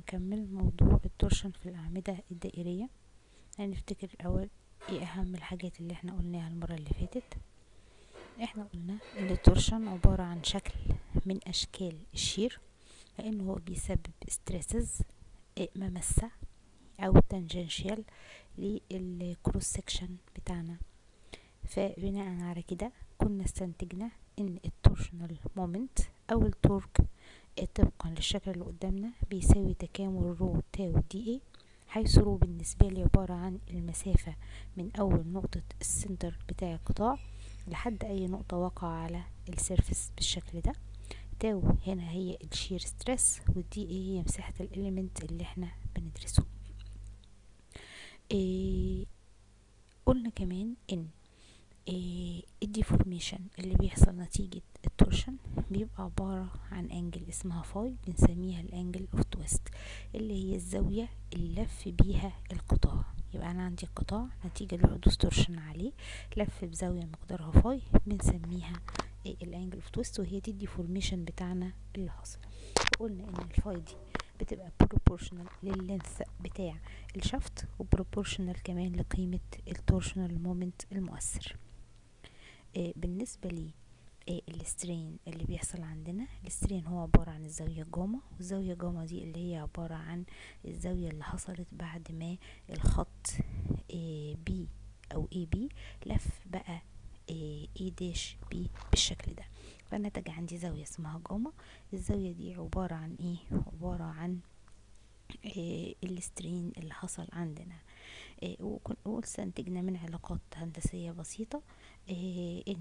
نكمل موضوع التورشن في الأعمدة الدائرية هنفتكر الأول ايه أهم الحاجات اللي احنا قلناها المرة اللي فاتت احنا قلنا ان التورشن عبارة عن شكل من أشكال الشير لأنه هو بيسبب ستريسز ممسة أو تانجنشيال للكروس سكشن بتاعنا فبناء على كده كنا استنتجنا ان التورشنال مومنت او التورك طبقا للشكل اللي قدامنا بيساوي تكامل رو تاو دي اي حيث رو بالنسبة لي عبارة عن المسافة من أول نقطة السنتر بتاع القطاع لحد أي نقطة واقعة على السيرفس بالشكل ده تاو هنا هي الشير ستريس والدي اي هي مساحة الإليمنت اللي احنا بندرسه إيه قلنا كمان ان إيه الديفورميشن اللي بيحصل نتيجة التورشن بيبقى عبارة عن انجل اسمها فاي بنسميها الانجل اوف تويست اللي هي الزاوية اللي لف بيها القطاع يبقى انا عندي قطاع نتيجة لحدوث تورشن عليه لف بزاوية مقدارها فاي بنسميها إيه الانجل اوف تويست وهي دي الديفورميشن بتاعنا اللي حصل وقلنا ان الفاي دي بتبقى بروبورشنال لللينث بتاع الشفت وبروبورشنال كمان لقيمة التورشنال مومنت المؤثر آه بالنسبة لي آه السترين اللي بيحصل عندنا السترين هو عبارة عن الزاوية جاما والزاوية جاما دي اللي هي عبارة عن الزاوية اللي حصلت بعد ما الخط آه بي او اي بي لف بقى اي داش بي بالشكل ده فنتج عندي زاوية اسمها جاما الزاوية دي عبارة عن ايه عبارة عن إيه السترين اللي حصل عندنا إيه واستنتجنا من علاقات هندسية بسيطة إيه ان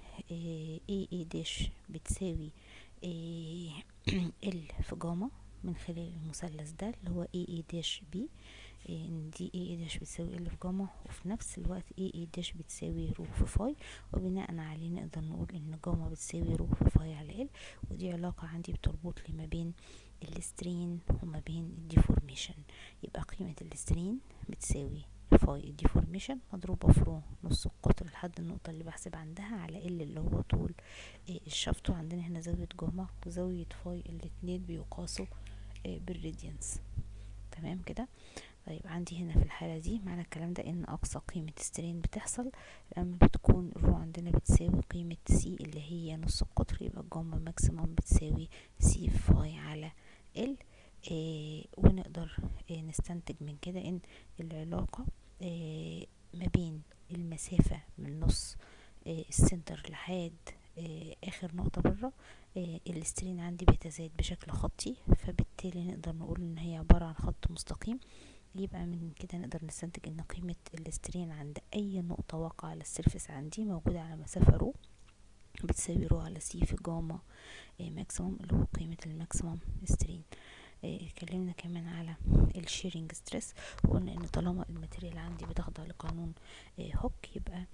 اي اي داش بتساوي إيه ال في جاما من خلال المثلث ده اللي هو اي اي داش بي ان دي اي اي داش بتساوي ال في جاما وفي نفس الوقت اي اي داش بتساوي رو في فاي وبناء عليه نقدر نقول ان جاما بتساوي رو في فاي على ال ودي علاقة عندي بتربط لي ما بين السترين وما بين الديفورميشن يبقى قيمة السترين بتساوي فاي الديفورميشن مضروبة في رو نص القطر لحد النقطة اللي بحسب عندها على ال اللي هو طول الشفط وعندنا هنا زاوية جاما وزاوية فاي الاتنين بيقاسوا بالراديانس تمام كده طيب عندي هنا في الحالة دي معنى الكلام ده ان اقصى قيمة سترين بتحصل لما بتكون الرو عندنا بتساوي قيمة سي اللي هي نص القطر يبقى الجاما ماكسيموم بتساوي سي فاي على ال إيه ونقدر إيه نستنتج من كده ان العلاقة إيه ما بين المسافة من نص إيه السنتر لحد إيه اخر نقطة بره إيه السترين عندي بيتزايد بشكل خطي فبالتالي نقدر نقول ان هي عبارة عن خط مستقيم يبقى من كده نقدر نستنتج ان قيمة السترين عند اي نقطة واقعة على السيرفس عندي موجودة على مسافة رو بتساوي رو على سي في جاما إيه ماكسيموم اللي هو قيمة الماكسيموم سترين اتكلمنا إيه كمان على الشيرنج ستريس وقلنا ان طالما الماتيريال عندي بتخضع لقانون إيه هوك يبقى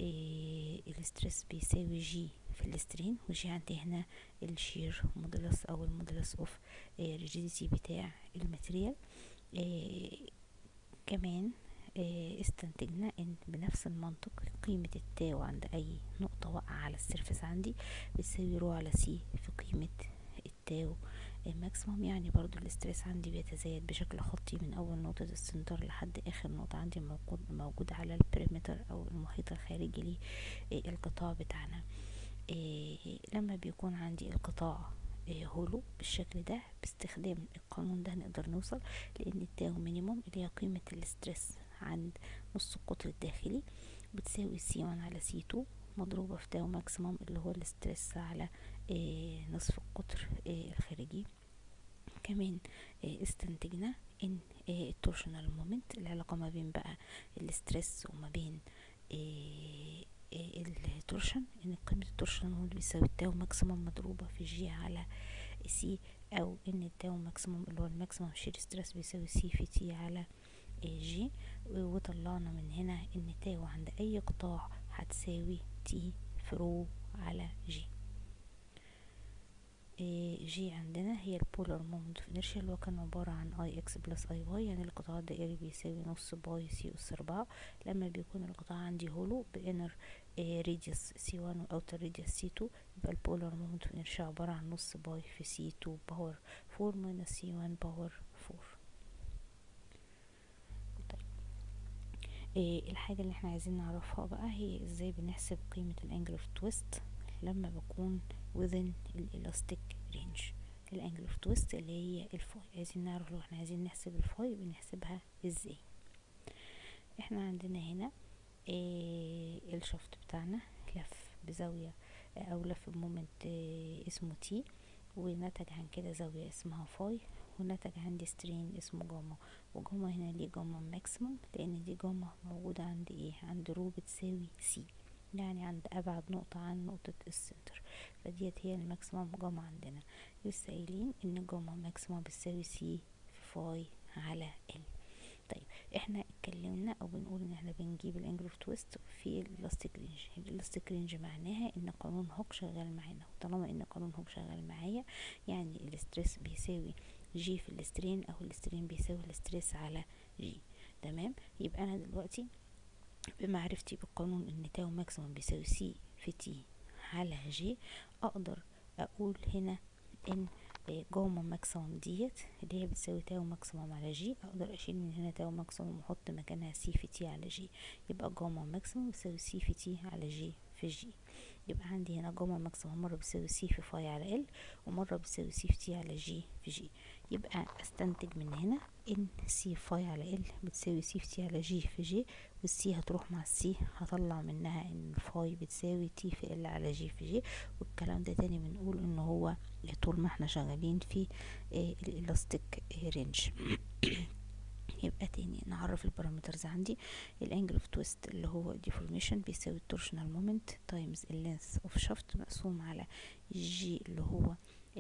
إيه الستريس بيساوي جي في السترين وجي عندي هنا الشير مودولس او المودولس اوف ريجيديتي بتاع الماتيريال إيه كمان إيه استنتجنا ان بنفس المنطق قيمة التاو عند اي نقطة واقعة على السيرفس عندي بتساوي رو على سي في قيمة التاو الماكسيموم يعني برضو الاسترس عندي بيتزايد بشكل خطي من اول نقطة السنتر لحد اخر نقطة عندي موجود, موجود على البريمتر او المحيط الخارجي للقطاع بتاعنا إيه لما بيكون عندي القطاع إيه هولو بالشكل ده باستخدام القانون ده نقدر نوصل لان التاو مينيموم اللي هي قيمة الاسترس عند نص القطر الداخلي بتساوي سي 1 على سي 2 مضروبة في تاو ماكسيموم اللي هو الاسترس على إيه نصف القطر إيه الخارجي كمان إيه استنتجنا ان التورشنال مومنت العلاقة ما بين بقى الاسترس وما بين التورشن ان قيمة التورشنال مومنت بيساوي التاو ماكسيموم مضروبة في جي على سي او ان التاو ماكسيموم اللي هو الماكسيموم شير ستريس بيساوي سي في تي على جي وطلعنا من هنا ان تاو عند اي قطاع هتساوي تي في رو على جي جي عندنا هي البولار مومنت اوف انرشيا اللي هو كان عبارة عن اي اكس بلس اي واي يعني القطاع الدائري بيساوي نص باي سي اس اربعة لما بيكون القطاع عندي هولو بانر راديوس سي وان واوتر راديوس سي تو يبقى البولار مومنت اوف انرشيا عبارة عن نص باي في سي تو باور فور ماينس سي وان باور فور إيه الحاجة اللي احنا عايزين نعرفها بقى هي ازاي بنحسب قيمة الانجل اوف تويست لما بكون within الالاستيك رينج الانجل اوف تويست اللي هي الفاي عايزين نعرف لو احنا عايزين نحسب الفاي بنحسبها ازاي احنا عندنا هنا إيه الشفط بتاعنا لف بزاوية او لف بمومنت إيه اسمه تي ونتج عن كده زاوية اسمها فاي ونتج عندي سترين اسمه جاما وجاما هنا ليه جاما ماكسيموم لان دي جاما موجودة عند ايه عند رو بتساوي سي يعني عند ابعد نقطة عن نقطة السنتر فديت هي الماكسيموم جاما عندنا لسه قايلين ان جاما ماكسيموم بتساوي سي في فاي على ال طيب احنا اتكلمنا او بنقول ان احنا بنجيب الانجل اوف تويست في الالاستيك رينج الالاستيك رينج معناها ان قانون هوك شغال معانا وطالما ان قانون هوك شغال معايا يعني الاسترس بيساوي جي في الاسترين او الاسترين بيساوي الاسترس على جي تمام يبقى انا دلوقتي بمعرفتي بالقانون ان تاو ماكسيموم بيساوي سي في تي على جي اقدر اقول هنا ان جاما ماكسيموم ديت اللي هي بتساوي تاو ماكسيموم على جي اقدر اشيل من هنا تاو ماكسيموم واحط مكانها سي في تي على جي يبقى جاما ماكسيموم بتساوي سي في تي على جي في جي يبقى عندي هنا جاما ماكسيموم مرة بتساوي سي في فاي على ال ومرة بتساوي سي في تي على جي في جي يبقى استنتج من هنا ان سي فاي على ال بتساوي سي في تي على جي في جي والسي هتروح مع السي هطلع منها ان الفاي بتساوي تي في ال على جي في جي والكلام ده تاني بنقول ان هو طول ما احنا شغالين في الالاستيك رينج يبقى تاني نعرف البارامترز عندي الانجل اوف تويست اللي هو ديفورميشن بيساوي التورشنال مومنت تايمز اللينث اوف شافت مقسوم على الجي اللي هو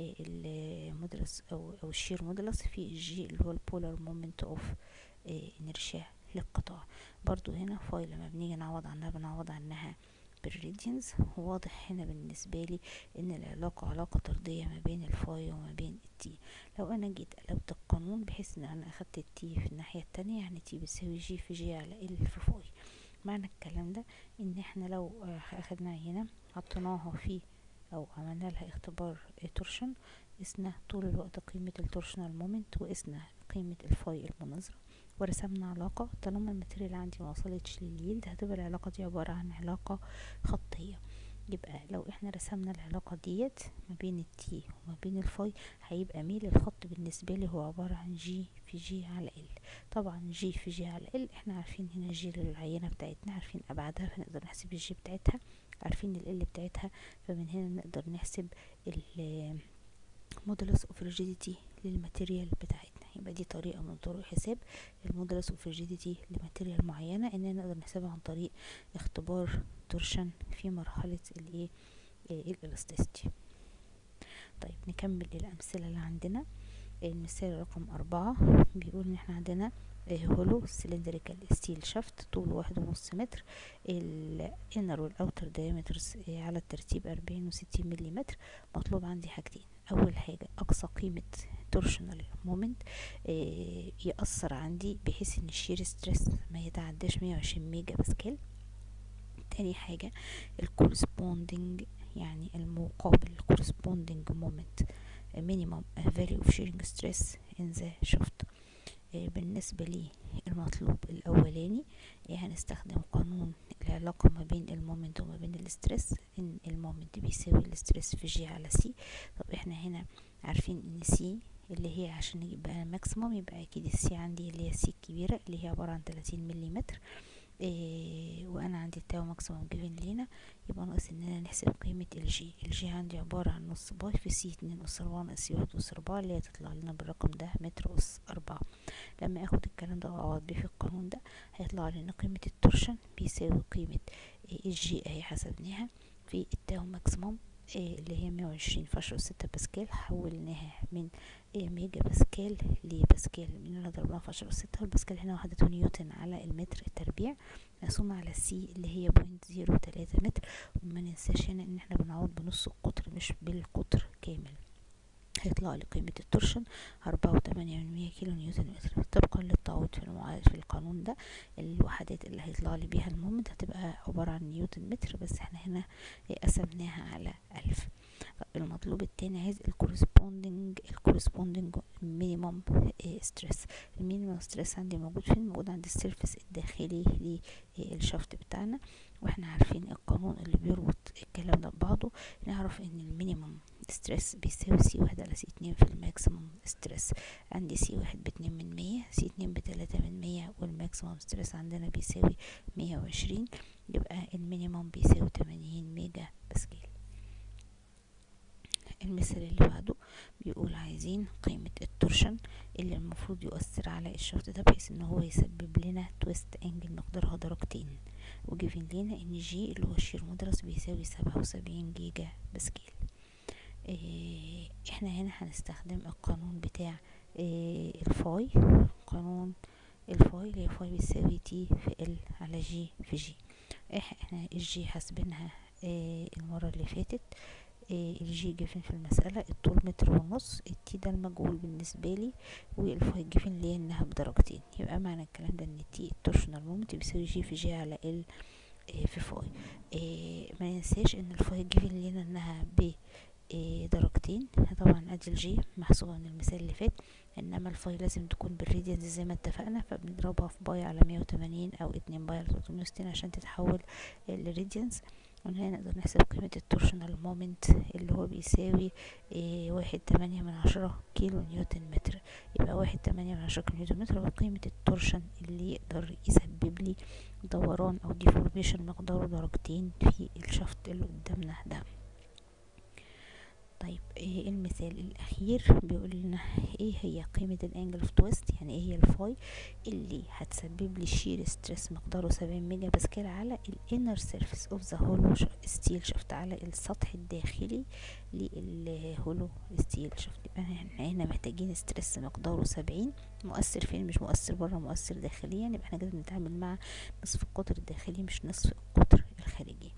المودلس او او الشير مودلس في الجي اللي هو البولار مومنت اوف انرشيا للقطاع برضو هنا فاي لما بنيجي نعوض عنها بنعوض عنها بالريديانز واضح هنا بالنسبة لي ان العلاقة علاقة طردية ما بين الفاي وما بين التي لو انا جيت قلبت القانون بحيث ان انا اخدت التي في الناحية التانية يعني تي بتساوي جي في جي على ال في فاي معنى الكلام ده ان احنا لو اخدنا هنا حطيناها في او عملنا لها اختبار تورشن قسنا طول الوقت قيمة التورشنال مومنت وقسنا قيمة الفاي المناظرة ورسمنا علاقة طالما الماتيريال عندي ما وصلتش لليلد هتبقى العلاقة دي عبارة عن علاقة خطية يبقى لو احنا رسمنا العلاقة ديت ما بين التي وما بين الفاي هيبقى ميل الخط بالنسبة لي هو عبارة عن جي في جي على ال طبعا جي في جي على ال احنا عارفين هنا جي للعينة بتاعتنا عارفين ابعادها فنقدر نحسب الجي بتاعتها عارفين ال بتاعتها فمن هنا نقدر نحسب ال مودولس اوف ريجيديتي للماتيريال بتاعتنا يبقى دي طريقة من طرق حساب المودولس اوف ريجيديتي لماتيريال معينة ان نقدر نحسبها عن طريق اختبار تورشن في مرحلة الايه الالاستيستي طيب نكمل الامثلة اللي عندنا المثال رقم أربعة بيقول ان احنا عندنا هولو سلندريكال ستيل شافت طول واحد ونص متر الانر والاوتر دايمترز على الترتيب أربعين وستين مليمتر مطلوب عندي حاجتين اول حاجة اقصى قيمة تورشنال مومنت يأثر عندي بحيث ان الشير ستريس ما يتعداش مية وعشرين ميجا باسكال تاني حاجة الكورسبوندنج يعني المقابل الكورسبوندنج مومنت minimum value of shearing stress in the shaft بالنسبة لي المطلوب الأولاني هنستخدم قانون العلاقة ما بين المومنت وما بين الاسترس إن المومنت بيساوي الاسترس في جي على سي طب احنا هنا عارفين إن سي اللي هي عشان نجيب بقى الماكسيموم يبقى أكيد السي عندي اللي هي سي الكبيرة اللي هي عبارة عن تلاتين مليمتر إيه وانا عندي التاو ماكسيموم جيفن لينا يبقى ناقص اننا نحسب قيمة الجي الجي عندي عبارة عن نص باي في سي اتنين اس اربعة ناقص سي واحد اس اربعة اللي هي تطلع لنا بالرقم ده متر اس اربعة لما اخد الكلام ده واعوض بيه في القانون ده هيطلع لنا قيمة التورشن بيساوي قيمة إيه الجي اهي حسبناها في التاو ماكسيموم إيه اللي هي مية وعشرين في عشرة ستة باسكال حولناها من إيه ميجا باسكال لباسكال من اللي ضربناها في عشرة ستة والباسكال هنا وحدته نيوتن على المتر التربيع مقسومة على سي اللي هي بوينت زيرو تلاتة متر وما ننساش هنا ان احنا بنعوض بنص القطر مش بالقطر كامل هيطلع لي قيمة التورشن أربعة وتمانية من مية كيلو نيوتن متر طبقا للتعويض في المعادلة في القانون ده الوحدات اللي هيطلع لي بيها المومنت هتبقى عبارة عن نيوتن متر بس احنا هنا قسمناها على ألف المطلوب التاني عايز الكورسبوندنج الكورسبوندنج مينيمم ستريس المينيمم ستريس عندي موجود فين موجود عند السيرفس الداخلي للشفت بتاعنا واحنا عارفين القانون اللي بيربط الكلام ده ببعضه نعرف ان المينيمم ستريس بيساوي سي واحد على سي اتنين في الماكسيمم ستريس عندي سي واحد باتنين من مية سي اتنين بتلاتة من مية والماكسيمم ستريس عندنا بيساوي مية وعشرين يبقى المينيمم بيساوي تمانين ميجا باسكال المثال اللي بعده بيقول عايزين قيمة التورشن اللي المفروض يؤثر على الشفط ده بحيث ان هو يسبب لنا تويست انجل مقدارها درجتين وجيفين لنا ان جي اللي هو الشير مدرس بيساوي سبعة وسبعين جيجا باسكال إيه احنا هنا هنستخدم القانون بتاع إيه الفاي قانون الفاي اللي هي فاي بيساوي تي في ال على جي في جي احنا الجي حاسبينها إيه المرة اللي فاتت إيه الجي جيفن في المسألة الطول متر ونص التي ده المجهول بالنسبة لي والفاي جيفن ليه انها بدرجتين يبقى معنى الكلام ده ان التي التورشنال مومنت بيساوي جي في جي على ال إيه في فاي إيه ما ننساش ان الفاي جيفن لينا انها ب إيه درجتين طبعا ادي الجي محسوبة من المثال اللي فات انما الفاي لازم تكون بالراديانز زي ما اتفقنا فبنضربها في باي على مية وتمانين او اتنين باي على تلتمية وستين عشان تتحول لراديانز وهنا نقدر نحسب قيمة التورشنال مومنت اللي هو بيساوي إيه واحد تمانية من عشرة كيلو نيوتن متر يبقى واحد تمانية من عشرة كيلو نيوتن متر هو قيمة التورشن اللي يقدر يسبب لي دوران او ديفورميشن مقداره درجتين في الشفط اللي قدامنا ده طيب إيه المثال الاخير بيقول لنا ايه هي قيمة الانجل اوف تويست يعني ايه هي الفاي اللي هتسبب لي شير ستريس مقداره سبعين ميجا باسكال على الانر سيرفيس اوف ذا هولو ستيل شفت على السطح الداخلي للهولو ستيل شفت يبقى احنا هنا محتاجين ستريس مقداره سبعين مؤثر فين مش مؤثر بره مؤثر داخليا يبقى احنا كده بنتعامل مع نصف القطر الداخلي مش نصف القطر الخارجي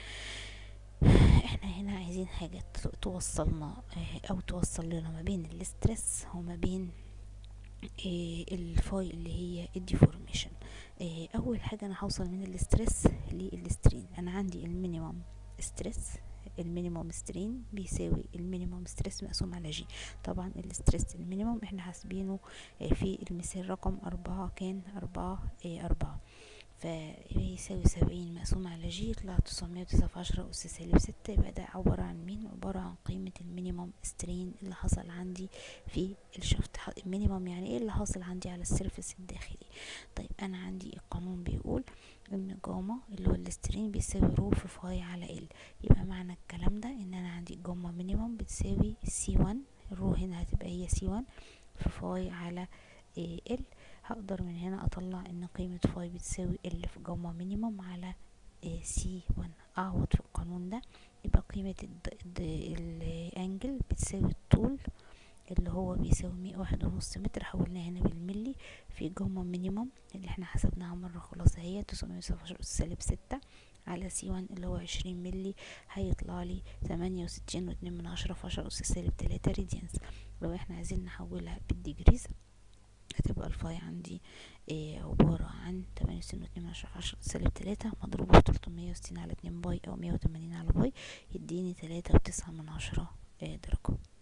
احنا هنا عايزين حاجة توصلنا او توصل لنا ما بين الاسترس وما بين إيه الفاي اللي هي الديفورميشن إيه اول حاجة انا هوصل من الاسترس للسترين انا عندي المينيمم ستريس المينيموم سترين بيساوي المينيموم ستريس مقسوم على جي طبعا الاستريس المينيموم احنا حاسبينه في المثال رقم أربعة كان أربعة إيه أربعة فيساوي سبعين مقسوم على جي يطلع تسعمية وتسعة في عشرة أس سالب ستة يبقى ده عبارة عن مين عبارة عن قيمة المينيموم سترين اللي حصل عندي في الشفت المينيموم يعني ايه اللي حاصل عندي على السيرفس الداخلي طيب أنا عندي القانون بيقول ان جاما اللي هو السترين بيساوي رو في فاي على ال يبقى معنى الكلام ده ان انا عندي جاما مينيموم بتساوي سي وان الرو هنا هتبقى هي سي وان في فاي على ال هقدر من هنا اطلع ان قيمة فاي بتساوي ال في جاما مينيموم على سي 1 اعوض في القانون ده يبقى قيمة الانجل بتساوي الطول اللي هو بيساوي مية واحد ونص متر حولناه هنا بالملي في جاما مينيموم اللي احنا حسبناها مرة خلاص اهي تسعمية وسبعتاشر أس سالب ستة على سي وان اللي هو عشرين ملي هيطلع لي تمانية وستين واتنين من عشرة في عشرة أس سالب تلاتة راديانس لو احنا عايزين نحولها بالديجريز هتبقى الفاي عندي إيه عبارة عن تمانية وستين واتنين من عشرة في عشرة سالب تلاتة مضروبة في تلتمية وستين على اتنين باي أو مية وتمانين على باي يديني تلاتة وتسعة من عشرة إيه درجة